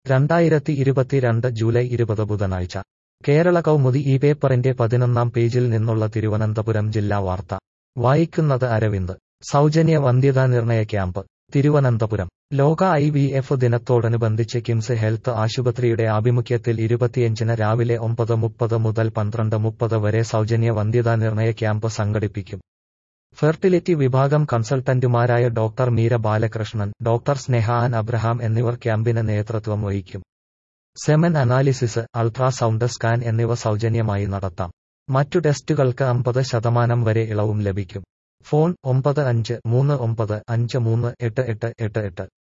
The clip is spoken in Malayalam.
രണ്ടായിരത്തി ഇരുപത്തിരണ്ട് ജൂലൈ ഇരുപത് ബുധനാഴ്ച കേരള കൗമുദി ഈ പേപ്പറിന്റെ പതിനൊന്നാം പേജിൽ നിന്നുള്ള തിരുവനന്തപുരം ജില്ലാ വാർത്ത വായിക്കുന്നത് അരവിന്ദ് സൗജന്യ വന്ധ്യതാ നിർണയ ക്യാമ്പ് തിരുവനന്തപുരം ലോക ഐ വി എഫ് ദിനത്തോടനുബന്ധിച്ച് കിംസ് ഹെൽത്ത് ആശുപത്രിയുടെ ആഭിമുഖ്യത്തിൽ ഇരുപത്തിയഞ്ചിന് രാവിലെ ഒമ്പത് മുപ്പത് മുതൽ പന്ത്രണ്ട് മുപ്പത് വരെ സൗജന്യ വന്ധ്യതാ നിർണയ ക്യാമ്പ് സംഘടിപ്പിക്കും ഫെർട്ടിലിറ്റി വിഭാഗം കൺസൾട്ടന്റുമാരായ doctor Meera Balakrishnan doctor Snehan Abraham എന്നിവർ ക്യാമ്പിന് നേതൃത്വം വഹിക്കും സെമൻ അനാലിസിസ് അൾട്രാസൗണ്ട് സ്കാൻ എന്നിവ സൗജന്യമായി നടത്താം മറ്റു ടെസ്റ്റുകൾക്ക് അമ്പത് ശതമാനം വരെ ഇളവും ലഭിക്കും ഫോൺ ഒമ്പത് അഞ്ച് മൂന്ന് ഒമ്പത് അഞ്ച് മൂന്ന് എട്ട് എട്ട് എട്ട് എട്ട്